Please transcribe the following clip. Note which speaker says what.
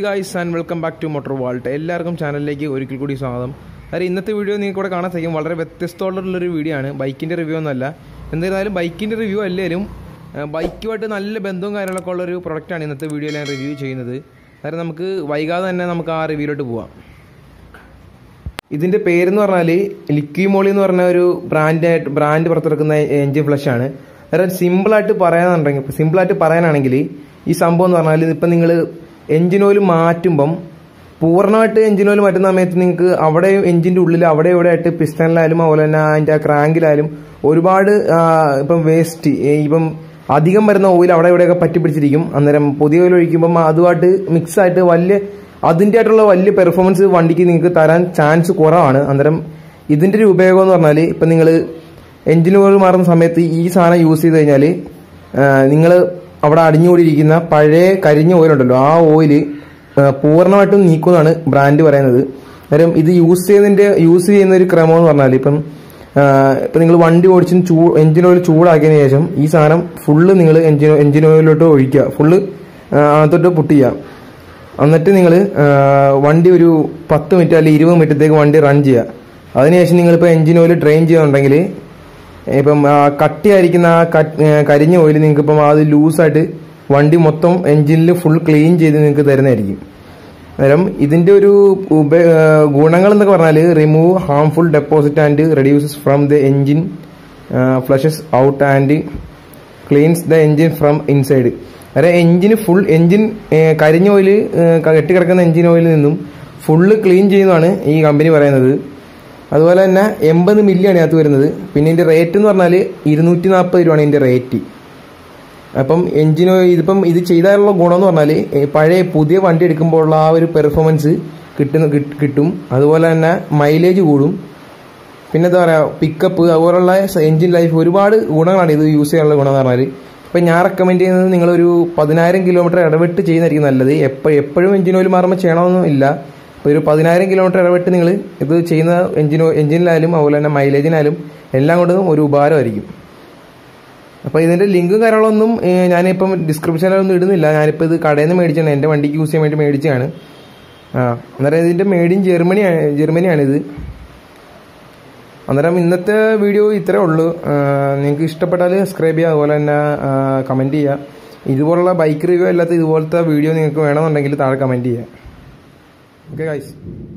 Speaker 1: guys and welcome back to motor vault എല്ലാവർക്കും ചാനലിലേക്ക് ഒരിക്കൽ കൂടി സ്വാഗതം അതായത് ഇന്നത്തെ വീഡിയോ നിങ്ങൾക്ക് ഇവിടെ കാണാൻ സാധിക്കും വളരെ വ്യത്യസ്തമുള്ളൊരു വീഡിയോ ആണ് ബൈക്കിൻ്റെ റിവ്യൂ ഒന്നല്ല എന്നിരുന്നാലും ബൈക്കിൻ്റെ റിവ്യൂ അല്ലെങ്കിലും ബൈക്കുമായിട്ട് നല്ല ബന്ധവും കാര്യങ്ങളൊക്കെ ഉള്ളൊരു പ്രൊഡക്റ്റാണ് ഇന്നത്തെ വീഡിയോയിൽ ഞാൻ റിവ്യൂ ചെയ്യുന്നത് അതായത് നമുക്ക് വൈകാതെ തന്നെ നമുക്ക് ആ റിവ്യൂലോട്ട് പോവാം ഇതിൻ്റെ പേരെന്ന് പറഞ്ഞാൽ ലിക്വിമോളി എന്ന് പറഞ്ഞ ഒരു ബ്രാൻഡായിട്ട് ബ്രാൻഡ് പുറത്തിറക്കുന്ന എൻജിൻ ഫ്ലഷ് ആണ് അതായത് സിമ്പിളായിട്ട് പറയാന്നുണ്ടെങ്കിൽ സിമ്പിളായിട്ട് പറയാനാണെങ്കിൽ ഈ സംഭവം എന്ന് പറഞ്ഞാൽ ഇപ്പം നിങ്ങൾ എൻജിൻ ഓയിൽ മാറ്റുമ്പം പൂർണ്ണമായിട്ട് എൻജിൻ ഓയിൽ മാറ്റുന്ന സമയത്ത് നിങ്ങൾക്ക് അവിടെ എൻജിൻ്റെ ഉള്ളിൽ അവിടെ ഇവിടെ ആയിട്ട് പിസ്റ്റണിലായാലും അതുപോലെ തന്നെ അതിൻ്റെ ആ ക്രാങ്കിലായാലും ഒരുപാട് ആ, ഇപ്പം വേസ്റ്റ് ഇപ്പം അധികം വരുന്ന ഓയിൽ അവിടെ ഇവിടെയൊക്കെ പറ്റി പിടിച്ചിരിക്കും അന്നേരം പുതിയ ഓയിൽ ഒഴിക്കുമ്പം അതുമായിട്ട് മിക്സ് ആയിട്ട് വലിയ അതിൻ്റെ ആയിട്ടുള്ള വലിയ പെർഫോമൻസ് വണ്ടിക്ക് നിങ്ങൾക്ക് തരാൻ ചാൻസ് കുറവാണ് അന്നേരം ഇതിൻ്റെ ഒരു ഉപയോഗം എന്ന് പറഞ്ഞാൽ ഇപ്പം നിങ്ങൾ എഞ്ചിൻ ഓയിൽ മാറുന്ന സമയത്ത് ഈ സാധനം യൂസ് ചെയ്ത് കഴിഞ്ഞാൽ നിങ്ങൾ അവിടെ അടിഞ്ഞുകൂടിയിരിക്കുന്ന പഴയ കരിഞ്ഞ ഓയിലുണ്ടല്ലോ ആ ഓയിൽ പൂർണ്ണമായിട്ടും നീക്കുമെന്നാണ് ബ്രാൻഡ് പറയുന്നത് അന്നേരം ഇത് യൂസ് ചെയ്യുന്നതിൻ്റെ യൂസ് ചെയ്യുന്ന ഒരു ക്രമം എന്ന് പറഞ്ഞാൽ ഇപ്പം ഇപ്പം നിങ്ങൾ വണ്ടി ഓടിച്ചും ചൂ എഞ്ചിൻ ഓയിൽ ചൂടാക്കിയതിന് ശേഷം ഈ സാധനം ഫുള്ള് നിങ്ങൾ എഞ്ചിൻ എഞ്ചിൻ ഓയിലോട്ട് ഒഴിക്കുക ഫുള്ള് അകത്തോട്ട് പുട്ട് ചെയ്യുക എന്നിട്ട് നിങ്ങൾ വണ്ടി ഒരു പത്ത് മിനിറ്റ് അല്ലെങ്കിൽ ഇരുപത് മിനിറ്റത്തേക്ക് വണ്ടി റൺ ചെയ്യുക അതിനുശേഷം നിങ്ങളിപ്പോൾ എഞ്ചിൻ ഓയിൽ ഡ്രെയിൻ ചെയ്യുന്നുണ്ടെങ്കിൽ ഇപ്പം ആ കട്ടിയായിരിക്കുന്ന ആ കട്ട്- ഏ, കരിഞ്ഞ ഓയിൽ നിങ്ങൾക്ക് ഇപ്പം അത് ലൂസായിട്ട് വണ്ടി മൊത്തം എഞ്ചിനിൽ ഫുൾ ക്ലീൻ ചെയ്ത് നിങ്ങൾക്ക് തരുന്നതായിരിക്കും അന്നേരം ഇതിന്റെ ഒരു ഉപ ഗുണങ്ങൾ എന്നൊക്കെ പറഞ്ഞാൽ remove harmful deposit and reduces from the engine flushes out and cleanses the engine from inside അതായത് എഞ്ചിന് ഫുൾ എഞ്ചിൻ കരിഞ്ഞ ഓയിൽ കെട്ടിക്കിടക്കുന്ന എഞ്ചിൻ ഓയിലിൽ നിന്നും ഫുള്ള് ക്ലീൻ ചെയ്യുന്നതാണ് ഈ കമ്പനി പറയുന്നത് അതുപോലെ തന്നെ എൺപത് മില്ലിയാണ് ഇതിനകത്ത് വരുന്നത് പിന്നെ ഇതിന്റെ റേറ്റ് എന്ന് പറഞ്ഞാൽ ഇരുന്നൂറ്റി നാൽപ്പത് രൂപയാണ് ഇതിന്റെ റേറ്റ് അപ്പം എഞ്ചിൻ ഓയിൽ ഇതിപ്പം ഇത് ചെയ്താലുള്ള ഗുണം എന്ന് പറഞ്ഞാൽ പഴയ പുതിയ വണ്ടി എടുക്കുമ്പോഴുള്ള ആ ഒരു പെർഫോമൻസ് കിട്ടുന്ന കിട്ട്- കിട്ടും അതുപോലെ തന്നെ മൈലേജ് കൂടും പിന്നെ എന്താ പറയുക പിക്കപ്പ് അതുപോലുള്ള എഞ്ചിൻ ലൈഫ് ഒരുപാട് ഗുണങ്ങളാണ് ഇത് യൂസ് ചെയ്യാനുള്ള ഗുണം എന്ന് പറഞ്ഞാൽ ഇപ്പം ഞാൻ റെക്കമെൻഡ് ചെയ്യുന്നത് നിങ്ങളൊരു പതിനായിരം കിലോമീറ്റർ ഇടവിട്ട് ചെയ്യുന്നതായിരിക്കും നല്ലത് എപ്പോൾ എപ്പോഴും എഞ്ചിൻ ഓയിൽ മാറുമ്പോൾ ചെയ്യണമെന്നും ഇല്ല ഇപ്പോൾ ഒരു പതിനായിരം കിലോമീറ്റർ ഇടവിട്ട് നിങ്ങൾ ഇത് ചെയ്യുന്ന എഞ്ചിൻ എഞ്ചിനിലായാലും അതുപോലെ തന്നെ മൈലേജിനായാലും എല്ലാം കൊണ്ടും ഒരു ഉപകാരമായിരിക്കും അപ്പോൾ ഇതിന്റെ ലിങ്കും കാര്യങ്ങളൊന്നും ഏഹ്, ഞാനിപ്പം ഡിസ്ക്രിപ്ഷനിലൊന്നും ഇടുന്നില്ല ഞാനിപ്പോൾ ഇത് കടയിൽ നിന്ന് മേടിച്ചാണ് എൻ്റെ വണ്ടിക്ക് യൂസ് ചെയ്യാൻ വേണ്ടി മേടിച്ചതാണ് ആ അന്നേരം ഇതിന്റെ മെയ്ഡ് ഇൻ ജർമ്മനി ജർമ്മനിയാണിത് അന്നേരം ഇന്നത്തെ വീഡിയോ ഇത്രേ ഉള്ളൂ നിങ്ങൾക്ക് ഇഷ്ടപ്പെട്ടാൽ സബ്സ്ക്രൈബ് ചെയ്യുക അതുപോലെ തന്നെ കമൻറ്റ് ചെയ്യുക ഇതുപോലുള്ള ബൈക്ക് റിവ്യൂ അല്ലാത്ത ഇതുപോലത്തെ വീഡിയോ നിങ്ങൾക്ക് വേണമെന്നുണ്ടെങ്കിൽ താഴെ കമൻറ്റ് ചെയ്യുക ഓക്കെ ഗൈസ്